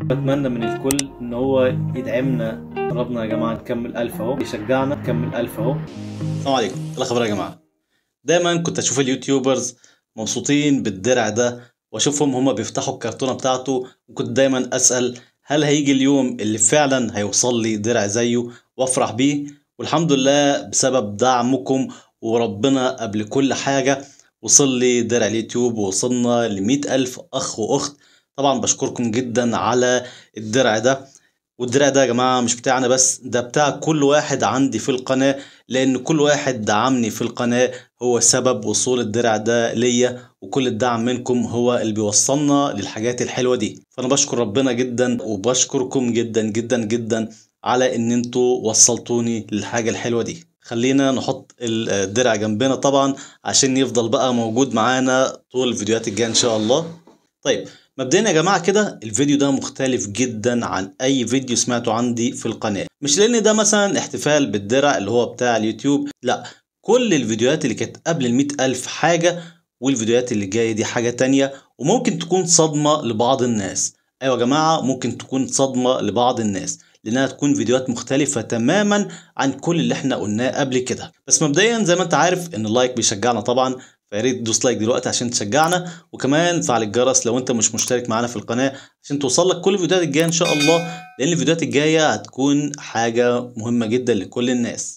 بتمنى من الكل ان هو يدعمنا قربنا يا جماعه نكمل ألف اهو يشجعنا نكمل ألف اهو السلام عليكم ايه الاخبار يا جماعه دايما كنت اشوف اليوتيوبرز مبسوطين بالدرع ده واشوفهم هما بيفتحوا الكرتونه بتاعته وكنت دايما اسال هل هيجي اليوم اللي فعلا هيوصل لي درع زيه وافرح بيه والحمد لله بسبب دعمكم وربنا قبل كل حاجه وصل لي درع اليوتيوب ووصلنا لمئة ألف أخ وأخت طبعا بشكركم جدا على الدرع ده والدرع ده يا جماعة مش بتاعنا بس ده بتاع كل واحد عندي في القناة لأن كل واحد دعمني في القناة هو سبب وصول الدرع ده ليا وكل الدعم منكم هو اللي بيوصلنا للحاجات الحلوة دي فأنا بشكر ربنا جدا وبشكركم جدا جدا جدا على إن انتوا وصلتوني للحاجة الحلوة دي خلينا نحط الدرع جنبنا طبعا عشان يفضل بقى موجود معانا طول الفيديوهات الجاية إن شاء الله طيب مبدئيا يا جماعه كده الفيديو ده مختلف جدا عن اي فيديو سمعته عندي في القناه مش لان ده مثلا احتفال بالدرع اللي هو بتاع اليوتيوب لا كل الفيديوهات اللي كانت قبل ال ألف حاجه والفيديوهات اللي جايه دي حاجه تانية وممكن تكون صدمه لبعض الناس ايوه يا جماعه ممكن تكون صدمه لبعض الناس لانها تكون فيديوهات مختلفه تماما عن كل اللي احنا قلناه قبل كده بس مبدئيا زي ما انت عارف ان اللايك بيشجعنا طبعا فيا ريت تدوس لايك دلوقتي عشان تشجعنا وكمان فعل الجرس لو انت مش مشترك معانا في القناه عشان توصل لك كل الفيديوهات الجايه ان شاء الله لان الفيديوهات الجايه هتكون حاجه مهمه جدا لكل الناس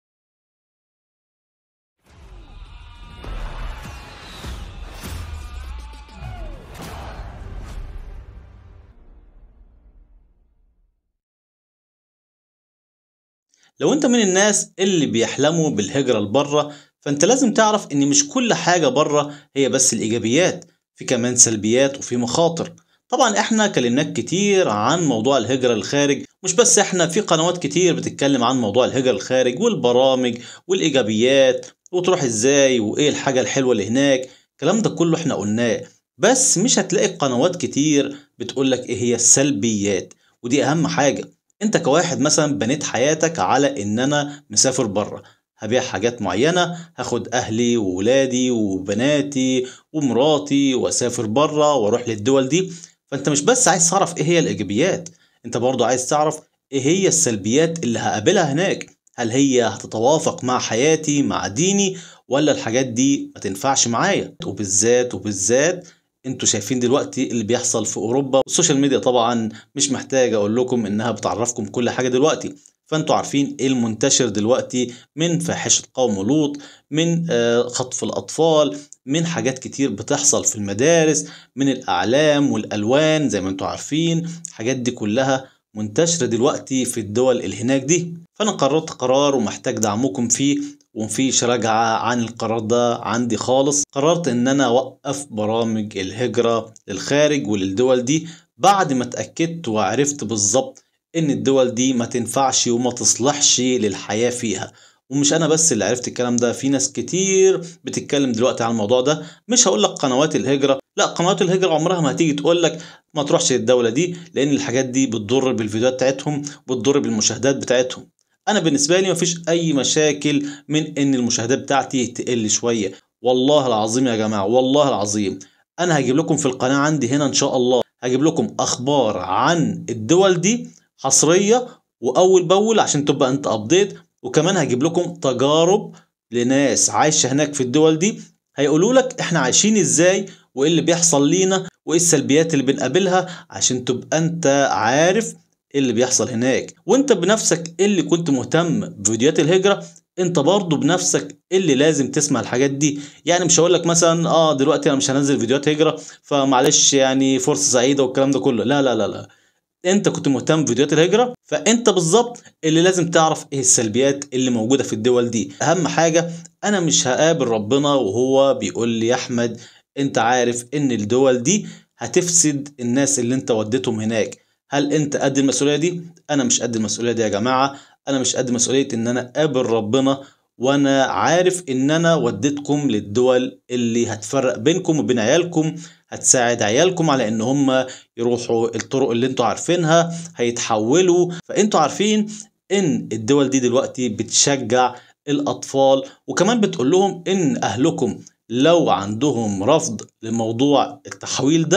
لو انت من الناس اللي بيحلموا بالهجرة لبره فانت لازم تعرف ان مش كل حاجة بره هي بس الايجابيات في كمان سلبيات وفي مخاطر طبعا احنا كلمناك كتير عن موضوع الهجرة للخارج مش بس احنا في قنوات كتير بتتكلم عن موضوع الهجرة للخارج والبرامج والايجابيات وتروح ازاي وايه الحاجة الحلوة اللي هناك الكلام ده كله احنا قلناه بس مش هتلاقي قنوات كتير بتقولك ايه هي السلبيات ودي اهم حاجة انت كواحد مثلا بنيت حياتك على ان انا مسافر بره هبيع حاجات معينة هاخد أهلي وولادي وبناتي ومراتي وأسافر بره وأروح للدول دي فأنت مش بس عايز تعرف إيه هي الإيجابيات أنت برضو عايز تعرف إيه هي السلبيات اللي هقابلها هناك هل هي هتتوافق مع حياتي مع ديني ولا الحاجات دي ما تنفعش معايا وبالذات وبالذات انتوا شايفين دلوقتي اللي بيحصل في اوروبا السوشيال ميديا طبعا مش محتاج اقول لكم انها بتعرفكم كل حاجه دلوقتي فانتوا عارفين ايه المنتشر دلوقتي من فاحشه قوم لوط من خطف الاطفال من حاجات كتير بتحصل في المدارس من الاعلام والالوان زي ما انتوا عارفين الحاجات دي كلها منتشره دلوقتي في الدول اللي هناك دي فانا قررت قرار ومحتاج دعمكم فيه ومفيش رجعة عن القرار ده عندي خالص قررت ان انا اوقف برامج الهجرة للخارج وللدول دي بعد ما اتأكدت وعرفت بالظبط ان الدول دي ما تنفعش وما تصلحش للحياة فيها ومش انا بس اللي عرفت الكلام ده في ناس كتير بتتكلم دلوقتي عن الموضوع ده مش هقول لك قنوات الهجرة لا قنوات الهجرة عمرها ما هتيجي تقول لك ما تروحش للدولة دي لان الحاجات دي بتضر بالفيديوهات بتاعتهم بتضر بالمشاهدات بتاعتهم انا بالنسبه لي مفيش اي مشاكل من ان المشاهدات بتاعتي تقل شويه والله العظيم يا جماعه والله العظيم انا هجيب لكم في القناه عندي هنا ان شاء الله هجيب لكم اخبار عن الدول دي حصريه واول باول عشان تبقى انت ابديت وكمان هجيب لكم تجارب لناس عايشه هناك في الدول دي هيقولوا لك احنا عايشين ازاي وايه اللي بيحصل لينا وايه السلبيات اللي بنقابلها عشان تبقى انت عارف ايه اللي بيحصل هناك وانت بنفسك اللي كنت مهتم بفيديوهات الهجرة انت برضه بنفسك اللي لازم تسمع الحاجات دي يعني مش هقول لك مثلا اه دلوقتي انا مش هنزل فيديوهات هجرة فمعلش يعني فرصة سعيدة والكلام ده كله لا لا لا لا انت كنت مهتم بفيديوهات الهجرة فانت بالظبط اللي لازم تعرف ايه السلبيات اللي موجودة في الدول دي اهم حاجة انا مش هقابل ربنا وهو بيقول لي يا احمد انت عارف ان الدول دي هتفسد الناس اللي انت وديتهم هناك هل انت قد المسؤوليه دي انا مش قد المسؤوليه دي يا جماعه انا مش قد مسؤوليه ان انا اقابل ربنا وانا عارف ان انا وديتكم للدول اللي هتفرق بينكم وبين عيالكم هتساعد عيالكم على ان هم يروحوا الطرق اللي انتوا عارفينها هيتحولوا فانتوا عارفين ان الدول دي دلوقتي بتشجع الاطفال وكمان بتقول لهم ان اهلكم لو عندهم رفض لموضوع التحويل ده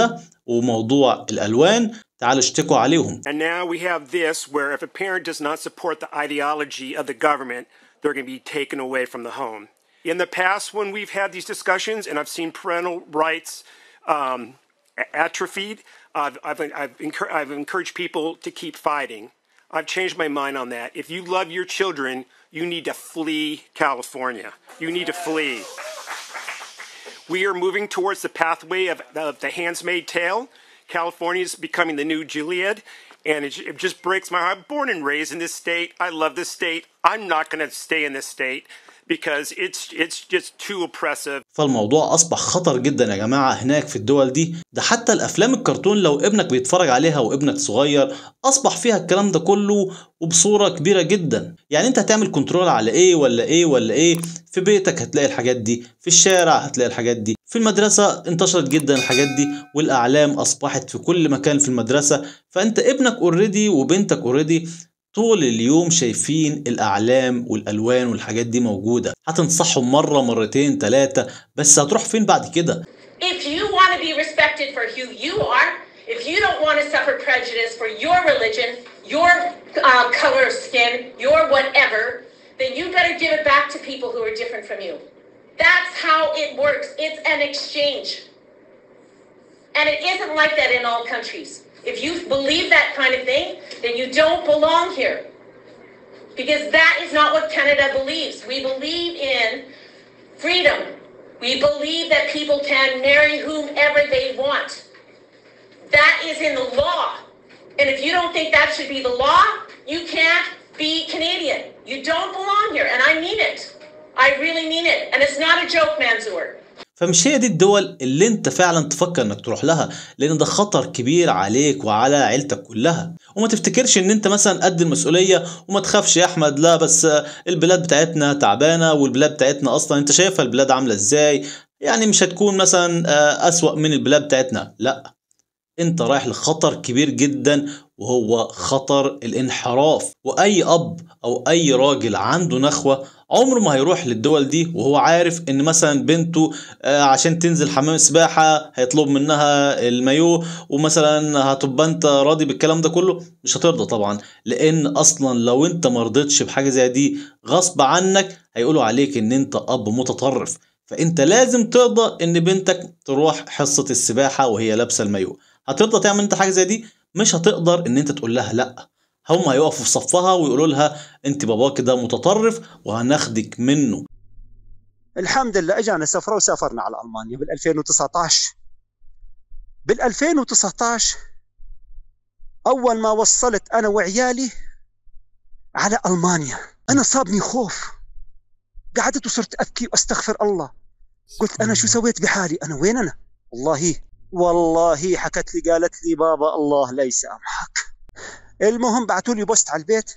وموضوع الألوان تعالوا اشتكوا عليهم And now we have this where if a parent does not support the ideology of the government, they're going to be taken away from the home. In the past, when we've had these discussions and I've seen parental rights um, a- atrophied, I've, I've, I've, encour- I've encouraged people to keep fighting. I've changed my mind on that. If you love your children, you need to flee California. You need to flee. We are moving towards the pathway of, of the handsmaid tale. California is becoming the new Gilead, and it, it just breaks my heart. I'm born and raised in this state. I love this state. I'm not going to stay in this state because it's it's just too oppressive. فالموضوع أصبح خطر جدا يا جماعة هناك في الدول دي ده حتى الأفلام الكرتون لو ابنك بيتفرج عليها وابنك صغير أصبح فيها الكلام ده كله وبصورة كبيرة جدا يعني أنت هتعمل كنترول على إيه ولا إيه ولا إيه في بيتك هتلاقي الحاجات دي في الشارع هتلاقي الحاجات دي في المدرسة انتشرت جدا الحاجات دي والأعلام أصبحت في كل مكان في المدرسة فأنت ابنك اوريدي وبنتك اوريدي طول اليوم شايفين الأعلام والألوان والحاجات دي موجودة هتنصحهم مرة مرتين تلاتة بس هتروح فين بعد كده If you want to be respected for who you are, if you don't want to suffer prejudice for your religion, your uh, color of skin, your whatever, then you better give it back to people who are different from you. That's how it works. It's an exchange. And it isn't like that in all countries. If you believe that kind of thing, then you don't belong here. Because that is not what Canada believes. We believe in freedom. We believe that people can marry whomever they want. That is in the law. And if you don't think that should be the law, you can't be Canadian. You don't belong here. And I mean it. I really mean it. And it's not a joke, Mansoor. فمش هي دي الدول اللي انت فعلا تفكر انك تروح لها لان ده خطر كبير عليك وعلى عيلتك كلها وما تفتكرش ان انت مثلا قد المسؤوليه وما تخافش يا احمد لا بس البلاد بتاعتنا تعبانه والبلاد بتاعتنا اصلا انت شايفها البلاد عامله ازاي يعني مش هتكون مثلا اسوا من البلاد بتاعتنا لا انت رايح لخطر كبير جدا وهو خطر الانحراف واي اب او اي راجل عنده نخوه عمره ما هيروح للدول دي وهو عارف ان مثلا بنته عشان تنزل حمام سباحه هيطلب منها المايو ومثلا هتبقى انت راضي بالكلام ده كله مش هترضى طبعا لان اصلا لو انت مرضتش بحاجه زي دي غصب عنك هيقولوا عليك ان انت اب متطرف فانت لازم ترضى ان بنتك تروح حصه السباحه وهي لابسه المايو هترضى تعمل انت حاجه زي دي مش هتقدر ان انت تقول لها لا هم هيقفوا في صفها ويقولوا لها انت بابا كده متطرف وهناخدك منه الحمد لله اجانا سفره وسافرنا على المانيا بال 2019 بال 2019 اول ما وصلت انا وعيالي على المانيا انا صابني خوف قعدت وصرت ابكي واستغفر الله قلت انا شو سويت بحالي انا وين انا والله والله حكت لي قالت لي بابا الله لا يسامحك المهم بعثوا لي بوست على البيت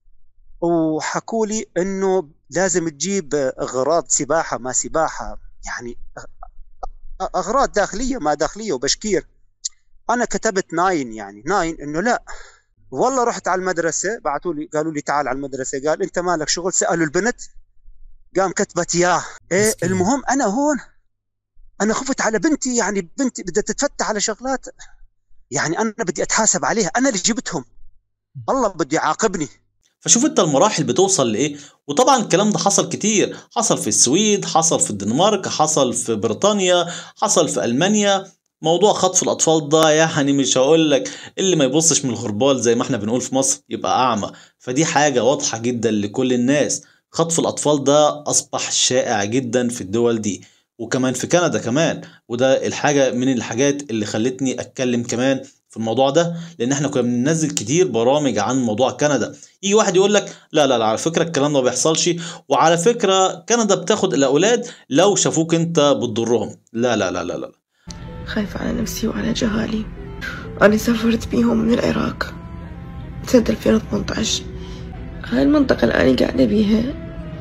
وحكوا لي انه لازم تجيب اغراض سباحه ما سباحه يعني اغراض داخليه ما داخليه وبشكير انا كتبت ناين يعني ناين انه لا والله رحت على المدرسه بعثوا لي قالوا لي تعال على المدرسه قال انت مالك شغل سالوا البنت قام كتبت ياه ايه المهم انا هون انا خفت على بنتي يعني بنتي بدها تتفتح على شغلات يعني انا بدي اتحاسب عليها انا اللي جبتهم الله بده يعاقبني فشوف انت المراحل بتوصل لايه وطبعا الكلام ده حصل كتير حصل في السويد حصل في الدنمارك حصل في بريطانيا حصل في المانيا موضوع خطف الاطفال ده يعني مش هقول لك اللي ما يبصش من الغربال زي ما احنا بنقول في مصر يبقى اعمى فدي حاجه واضحه جدا لكل الناس خطف الاطفال ده اصبح شائع جدا في الدول دي وكمان في كندا كمان وده الحاجه من الحاجات اللي خلتني اتكلم كمان في الموضوع ده لان احنا كنا بننزل كتير برامج عن موضوع كندا يجي واحد يقول لك لا لا لا على فكره الكلام ده ما بيحصلش وعلى فكره كندا بتاخد الاولاد لو شافوك انت بتضرهم لا لا لا لا لا خايفة على نفسي وعلى جهالي أنا سافرت بيهم من العراق سنة 2018 هاي المنطقة اللي أنا قاعدة بيها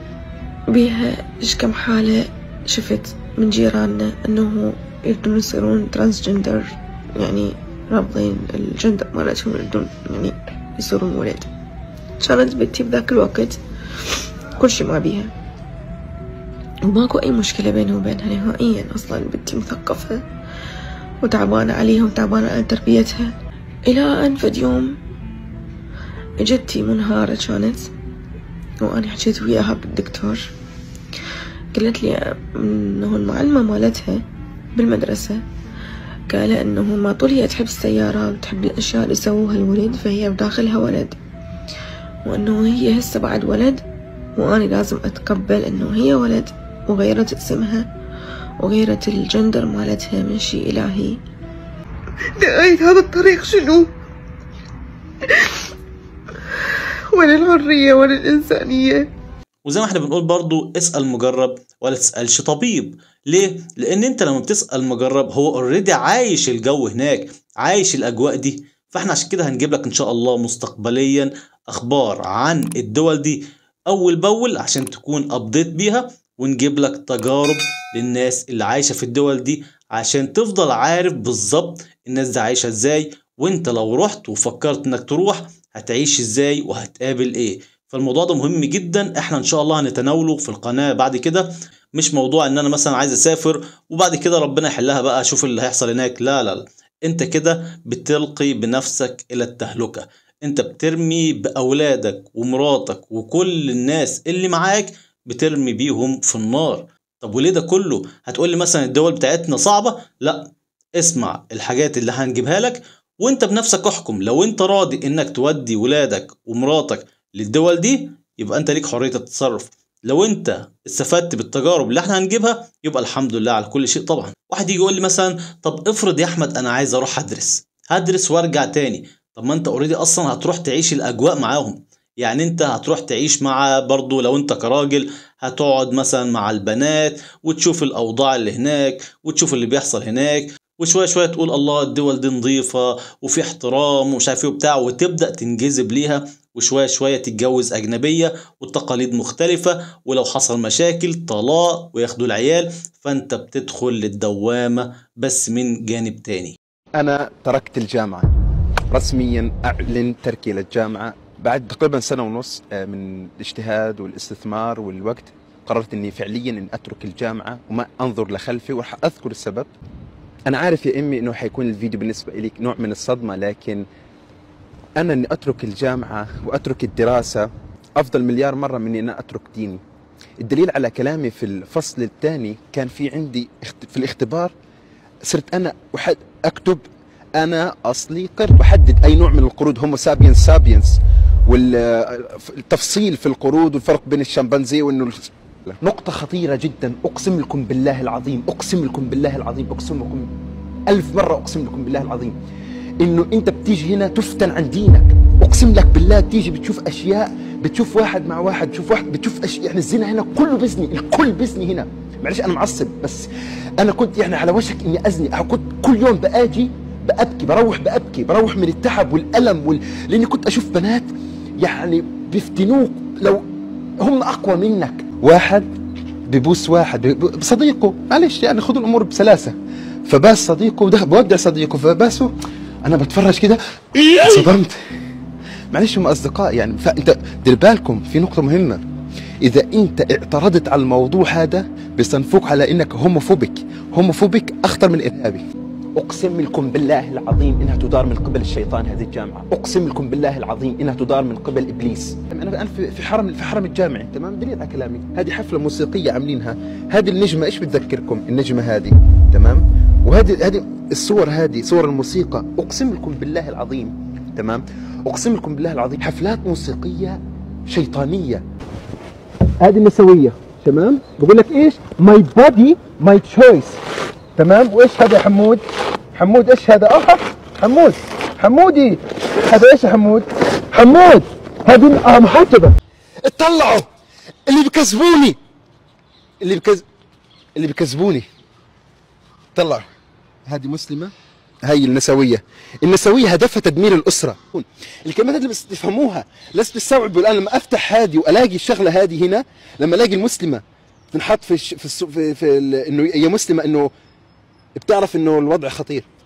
بيها إيش كم حالة شفت من جيراننا إنه يبدون يصيرون ترانسجندر يعني رافضين الجندر مالتهم يردون يعني يصيرون ولد كانت بنتي بذاك الوقت كل شي ما بيها وماكو أي مشكلة بينه وبينها نهائيا أصلا بنتي مثقفة وتعبانة عليها وتعبانة على تربيتها إلى أن فد يوم جدتي منهارة كانت وأنا حكيت وياها بالدكتور قالت لي إنه المعلمة مالتها بالمدرسة قال إنه ما طول هي تحب السيارات وتحب الأشياء اللي يسووها الولد فهي بداخلها ولد وإنه هي هسه بعد ولد وأنا لازم أتقبل إنه هي ولد وغيرت اسمها وغيرت الجندر مالتها من شي إلهي نهاية هذا الطريق شنو؟ ولا الحرية ولا الإنسانية وزي ما احنا بنقول برضو اسأل مجرب ولا تسألش طبيب ليه؟ لأن انت لما بتسأل مجرب هو اوريدي عايش الجو هناك عايش الأجواء دي فاحنا عشان كده هنجيب لك ان شاء الله مستقبليا اخبار عن الدول دي اول باول عشان تكون ابديت بيها ونجيب لك تجارب للناس اللي عايشة في الدول دي عشان تفضل عارف بالظبط الناس دي عايشة ازاي وانت لو رحت وفكرت انك تروح هتعيش ازاي وهتقابل ايه فالموضوع ده مهم جدا احنا ان شاء الله هنتناوله في القناة بعد كده مش موضوع ان انا مثلا عايز اسافر وبعد كده ربنا يحلها بقى اشوف اللي هيحصل هناك لا لا لا انت كده بتلقي بنفسك الى التهلكة انت بترمي باولادك ومراتك وكل الناس اللي معاك بترمي بيهم في النار طب وليه ده كله هتقولي مثلا الدول بتاعتنا صعبة لا اسمع الحاجات اللي هنجيبها لك وانت بنفسك احكم لو انت راضي انك تودي ولادك ومراتك للدول دي يبقى انت ليك حرية التصرف لو انت استفدت بالتجارب اللي احنا هنجيبها يبقى الحمد لله على كل شيء طبعا واحد يجي يقول لي مثلا طب افرض يا احمد انا عايز اروح ادرس هدرس وارجع تاني طب ما انت اوريدي اصلا هتروح تعيش الاجواء معاهم يعني انت هتروح تعيش مع برضو لو انت كراجل هتقعد مثلا مع البنات وتشوف الاوضاع اللي هناك وتشوف اللي بيحصل هناك وشويه شويه تقول الله الدول دي نظيفه وفي احترام ومش عارف ايه وبتاع وتبدا تنجذب ليها وشويه شويه تتجوز اجنبيه والتقاليد مختلفه ولو حصل مشاكل طلاق وياخدوا العيال فانت بتدخل للدوامه بس من جانب تاني أنا تركت الجامعة رسميا أعلن تركي للجامعة بعد تقريبا سنة ونص آه، من الاجتهاد والاستثمار والوقت قررت اني فعليا ان اترك الجامعة وما انظر لخلفي وراح اذكر السبب انا عارف يا امي انه حيكون الفيديو بالنسبة لك نوع من الصدمة لكن انا اني اترك الجامعة واترك الدراسة افضل مليار مرة من اني انا اترك ديني الدليل على كلامي في الفصل الثاني كان في عندي اخت- في الاختبار صرت انا وحد اكتب انا اصلي قرد بحدد اي نوع من القرود هومو سابينس سابينس والتفصيل في القرود والفرق بين الشمبانزي وانه نقطة خطيرة جدا اقسم لكم بالله العظيم اقسم لكم بالله العظيم اقسم لكم ألف مرة اقسم لكم بالله العظيم انه انت بتيجي هنا تفتن عن دينك اقسم لك بالله بتيجي بتشوف اشياء بتشوف واحد مع واحد بتشوف واحد بتشوف اشياء يعني الزنا هنا كله بزني الكل بزني هنا معلش انا معصب بس انا كنت يعني على وشك اني ازني كنت كل يوم باجي بابكي بروح بابكي بروح من التعب والالم وال... لاني كنت اشوف بنات يعني بيفتنوك لو هم اقوى منك واحد ببوس واحد بب- بصديقه معلش يعني خذوا الامور بسلاسه فباس صديقه وده بودع صديقه فباسه انا بتفرج كده صدمت معلش هم اصدقاء يعني فانت دير بالكم في نقطه مهمه اذا انت اعترضت على الموضوع هذا بيصنفوك على انك هوموفوبيك هوموفوبيك اخطر من ارهابي اقسم لكم بالله العظيم انها تدار من قبل الشيطان هذه الجامعه اقسم لكم بالله العظيم انها تدار من قبل ابليس انا انا في في حرم في حرم الجامعي تمام دليل على كلامي هذه حفله موسيقيه عاملينها هذه النجمه ايش بتذكركم النجمه هذه تمام وهذه هذه الصور هذه صور الموسيقى اقسم لكم بالله العظيم تمام اقسم لكم بالله العظيم حفلات موسيقيه شيطانيه هذه النسويه تمام بقول لك ايش ماي بودي ماي تشويس تمام وايش هذا يا حمود حمود ايش هذا اه حمود حمودي هذا ايش يا حمود حمود هذه اه محجبه اطلعوا اللي بكذبوني اللي بكز اللي بكذبوني طلعوا هذه مسلمه هاي النسويه النسويه هدفها تدمير الاسره الكلمات اللي بس تفهموها لازم تستوعبوا الان لما افتح هذه والاقي الشغله هذه هنا لما الاقي المسلمه تنحط في الش... في, السو... في, في ال... انه هي مسلمه انه بتعرف انه الوضع خطير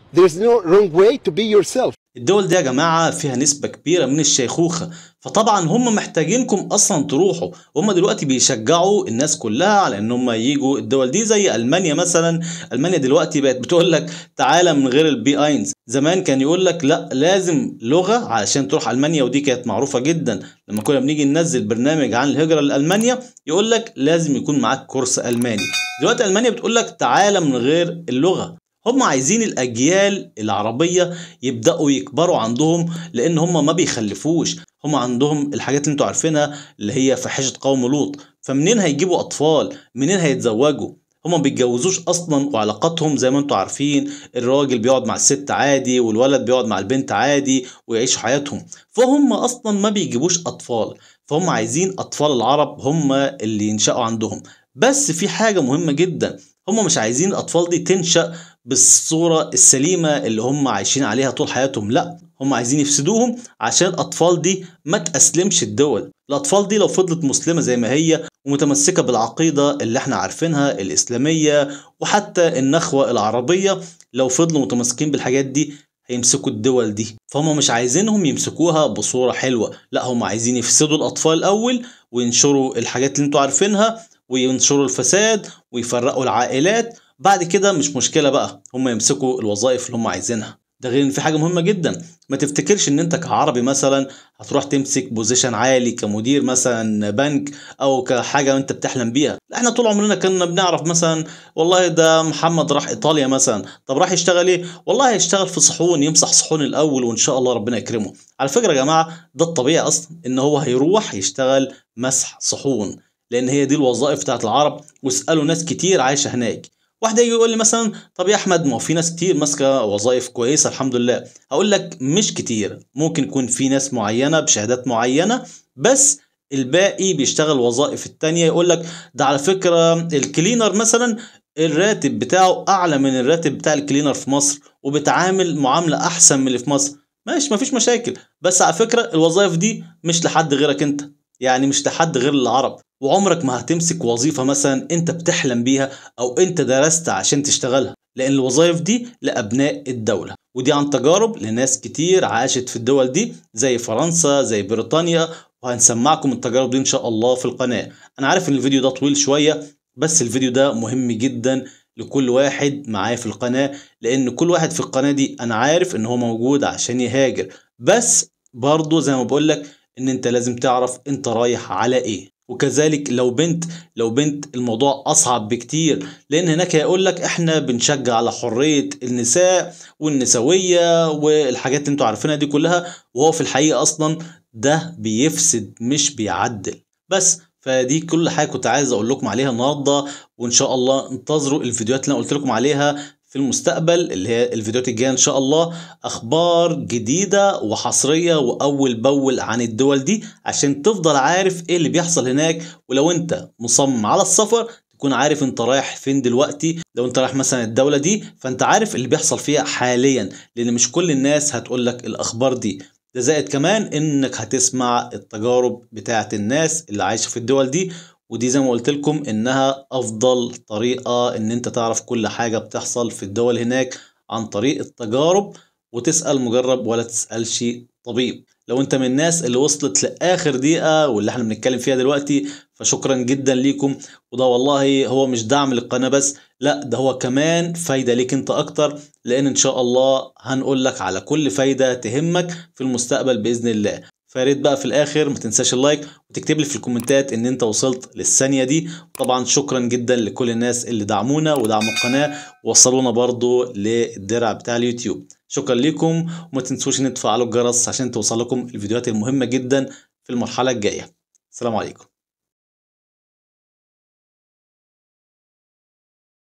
There's no wrong way to be yourself. الدول دي يا جماعة فيها نسبة كبيرة من الشيخوخة فطبعا هم محتاجينكم أصلا تروحوا هم دلوقتي بيشجعوا الناس كلها على إن هم يجوا الدول دي زي ألمانيا مثلا ألمانيا دلوقتي بقت بتقول لك تعالى من غير البي اينز زمان كان يقول لك لا لازم لغة علشان تروح ألمانيا ودي كانت معروفة جدا لما كنا بنيجي ننزل برنامج عن الهجرة لألمانيا يقول لك لازم يكون معاك كورس ألماني دلوقتي ألمانيا بتقول لك تعالى من غير اللغة هم عايزين الأجيال العربية يبدأوا يكبروا عندهم لأن هم ما بيخلفوش هم عندهم الحاجات اللي انتوا عارفينها اللي هي فاحشة قوم لوط فمنين هيجيبوا أطفال منين هيتزوجوا هم ما بيتجوزوش اصلا وعلاقاتهم زي ما انتوا عارفين الراجل بيقعد مع الست عادي والولد بيقعد مع البنت عادي ويعيشوا حياتهم فهم اصلا ما بيجيبوش اطفال فهم عايزين اطفال العرب هم اللي ينشأوا عندهم بس في حاجة مهمة جدا هم مش عايزين الاطفال دي تنشأ بالصورة السليمة اللي هم عايشين عليها طول حياتهم لا هم عايزين يفسدوهم عشان الأطفال دي ما تأسلمش الدول الأطفال دي لو فضلت مسلمة زي ما هي ومتمسكة بالعقيدة اللي احنا عارفينها الإسلامية وحتى النخوة العربية لو فضلوا متمسكين بالحاجات دي هيمسكوا الدول دي فهم مش عايزينهم يمسكوها بصورة حلوة لا هم عايزين يفسدوا الأطفال الأول وينشروا الحاجات اللي انتوا عارفينها وينشروا الفساد ويفرقوا العائلات بعد كده مش مشكلة بقى هم يمسكوا الوظائف اللي هم عايزينها ده غير ان في حاجة مهمة جدا ما تفتكرش ان انت كعربي مثلا هتروح تمسك بوزيشن عالي كمدير مثلا بنك او كحاجة انت بتحلم بيها لا احنا طول عمرنا كنا بنعرف مثلا والله ده محمد راح ايطاليا مثلا طب راح يشتغل ايه والله هيشتغل في صحون يمسح صحون الاول وان شاء الله ربنا يكرمه على فكرة يا جماعة ده الطبيعي اصلا ان هو هيروح يشتغل مسح صحون لان هي دي الوظائف بتاعت العرب واسالوا ناس كتير عايشه هناك واحد يجي يقول لي مثلا طب يا احمد ما هو في ناس كتير ماسكه وظائف كويسه الحمد لله هقول لك مش كتير ممكن يكون في ناس معينه بشهادات معينه بس الباقي بيشتغل وظائف التانية يقول لك ده على فكرة الكلينر مثلا الراتب بتاعه أعلى من الراتب بتاع الكلينر في مصر وبتعامل معاملة أحسن من اللي في مصر ماشي مفيش مشاكل بس على فكرة الوظائف دي مش لحد غيرك أنت يعني مش لحد غير العرب وعمرك ما هتمسك وظيفة مثلا انت بتحلم بيها او انت درست عشان تشتغلها لان الوظائف دي لابناء الدولة ودي عن تجارب لناس كتير عاشت في الدول دي زي فرنسا زي بريطانيا وهنسمعكم التجارب دي ان شاء الله في القناة انا عارف ان الفيديو ده طويل شوية بس الفيديو ده مهم جدا لكل واحد معايا في القناة لان كل واحد في القناة دي انا عارف ان هو موجود عشان يهاجر بس برضه زي ما بقولك ان انت لازم تعرف انت رايح على ايه وكذلك لو بنت لو بنت الموضوع اصعب بكتير لان هناك هيقول لك احنا بنشجع على حريه النساء والنسويه والحاجات اللي انتوا عارفينها دي كلها وهو في الحقيقه اصلا ده بيفسد مش بيعدل بس فدي كل حاجه كنت عايز اقول لكم عليها النهارده وان شاء الله انتظروا الفيديوهات اللي انا قلت لكم عليها في المستقبل اللي هي الفيديوهات الجايه ان شاء الله اخبار جديده وحصريه واول باول عن الدول دي عشان تفضل عارف ايه اللي بيحصل هناك ولو انت مصمم على السفر تكون عارف انت رايح فين دلوقتي لو انت رايح مثلا الدوله دي فانت عارف اللي بيحصل فيها حاليا لان مش كل الناس هتقول لك الاخبار دي ده زائد كمان انك هتسمع التجارب بتاعت الناس اللي عايشه في الدول دي ودي زي ما قلت لكم انها افضل طريقة ان انت تعرف كل حاجة بتحصل في الدول هناك عن طريق التجارب وتسأل مجرب ولا تسألش طبيب لو انت من الناس اللي وصلت لاخر دقيقة واللي احنا بنتكلم فيها دلوقتي فشكرا جدا ليكم وده والله هو مش دعم للقناة بس لا ده هو كمان فايدة ليك انت اكتر لان ان شاء الله هنقول لك على كل فايدة تهمك في المستقبل بإذن الله فياريت بقى في الاخر ما تنساش اللايك وتكتب لي في الكومنتات ان انت وصلت للثانيه دي طبعا شكرا جدا لكل الناس اللي دعمونا ودعموا القناه ووصلونا برضو للدرع بتاع اليوتيوب شكرا لكم وما تنسوش ان تفعلوا الجرس عشان توصل لكم الفيديوهات المهمه جدا في المرحله الجايه السلام عليكم